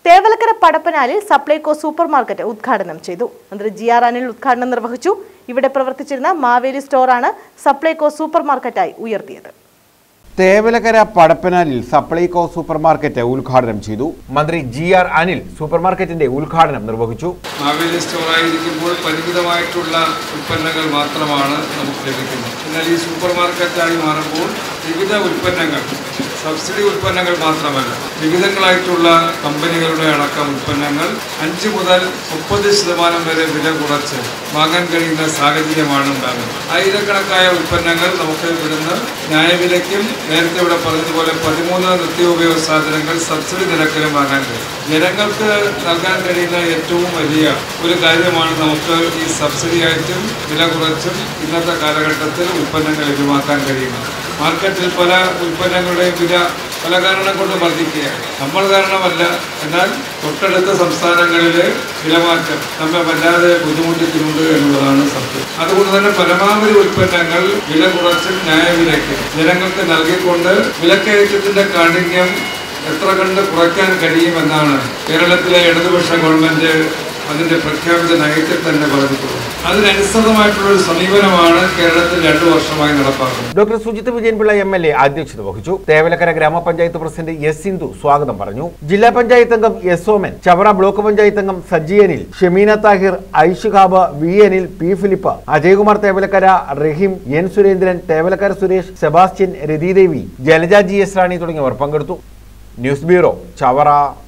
തേവലക്കര പടപ്പനാലിൽ Supplyco super market ഉദ്ഘാടനം ചെയ്തു മന്ത്രി ജി ആർ അനിൽ ഉദ്ഘാടനം നിർവഹിച്ചു ഇവിടെ പ്രവർത്തിച്ചിരുന്ന മാവേലി സ്റ്റോറാണ് സപ്ലൈകോ സൂപ്പർ മാർക്കറ്റായി ഉയർത്തിയത് തേവലക്കര പടപ്പനാലിൽ സപ്ലൈകോ സൂപ്പർ മാർക്കറ്റ് ഉദ്ഘാടനം ചെയ്തു മന്ത്രി ജി ആർ അനിൽ സൂപ്പർ മാർക്കറ്റിന്റെ ഉദ്ഘാടനം നിർവഹിച്ചു മാവേലി സ്റ്റോറായിരിക്കുമ്പോൾ പരിമിതമായിട്ടുള്ള ഉൽപ്പന്നങ്ങൾ മാത്രമാണ് നമുക്ക് ലഭിക്കുന്നത് എന്നാൽ ഈ സൂപ്പർ മാർക്കറ്റായി മാറുമ്പോൾ വിവിധ ഉൽപ്പന്നങ്ങൾ സബ്സിഡി ഉൽപ്പന്നങ്ങൾ മാത്രമല്ല വിവിധങ്ങളായിട്ടുള്ള കമ്പനികളുടെ അടക്കം ഉൽപ്പന്നങ്ങൾ അഞ്ച് മുതൽ മുപ്പത് ശതമാനം വരെ വില കുറച്ച് വാങ്ങാൻ കഴിയുന്ന സാഹചര്യമാണ് ഉണ്ടാകുന്നത് ആയിരക്കണക്കായ ഉൽപ്പന്നങ്ങൾ നമുക്ക് ഇവിടുന്ന് ന്യായവിലയ്ക്കും നേരത്തെ ഇവിടെ പറഞ്ഞതുപോലെ പതിമൂന്ന് നിത്യോപയോഗ സാധനങ്ങൾ സബ്സിഡി നിരക്കിലും വാങ്ങാൻ കഴിയും ജനങ്ങൾക്ക് നൽകാൻ കഴിയുന്ന ഏറ്റവും വലിയ ഒരു കാര്യമാണ് നമുക്ക് ഈ സബ്സിഡി ആയിട്ടും വില കുറച്ചും ഇന്നത്തെ കാലഘട്ടത്തിൽ ഉൽപ്പന്നങ്ങൾ ലഭ്യമാക്കാൻ കഴിയുന്നത് മാർക്കറ്റിൽ പല ഉൽപ്പന്നങ്ങളുടെയും വില പല കാരണം കൊണ്ട് വർദ്ധിക്കുകയാണ് നമ്മൾ കാരണമല്ല എന്നാൽ തൊട്ടടുത്ത സംസ്ഥാനങ്ങളിലെ വിലമാറ്റം നമ്മെ വല്ലാതെ ബുദ്ധിമുട്ടിക്കുന്നുണ്ട് എന്നുള്ളതാണ് സത്യം അതുകൊണ്ട് തന്നെ പരമാവധി ഉൽപ്പന്നങ്ങൾ വില കുറച്ചും ന്യായവിലയ്ക്ക് ജനങ്ങൾക്ക് നൽകിക്കൊണ്ട് വിലക്കയറ്റത്തിന്റെ കാഠിന്യം എത്ര കണ്ട് കുറയ്ക്കാൻ കഴിയുമെന്നാണ് കേരളത്തിലെ ഇടതുപക്ഷ ഗവൺമെന്റ് അതിന്റെ പ്രഖ്യാപിത നയത്തിൽ തന്നെ പറഞ്ഞിട്ടുള്ളത് അതിനനുസൃതമായിട്ടുള്ള ഒരു സമീപനമാണ് കേരളത്തിൽ രണ്ടു വർഷമായി നടപ്പാക്കുന്നത് doctor Sujith Vijayanpillai M L A അധ്യക്ഷത വഹിച്ചു തേവലക്കര ഗ്രാമപഞ്ചായത്ത് പ്രസിഡന്റ് എസ് സിന്ധു സ്വാഗതം പറഞ്ഞു ജില്ലാ പഞ്ചായത്ത് അംഗം എസ് ഓമൻ ചവറ ബ്ലോക്ക് പഞ്ചായത്ത് അംഗം സജ്ജി അനിൽ ഷെമീന താഹിർ ഐഷുഖാബ് V Anil P Philip Ajayakumar Thevalakkara Rahim N Surendran Thevalakkara Suresh Sebastian Rathidevi Jalaja G S Rani തുടങ്ങിയവർ പങ്കെടുത്തു ന്യൂസ് ബ്യൂറോ ചവറ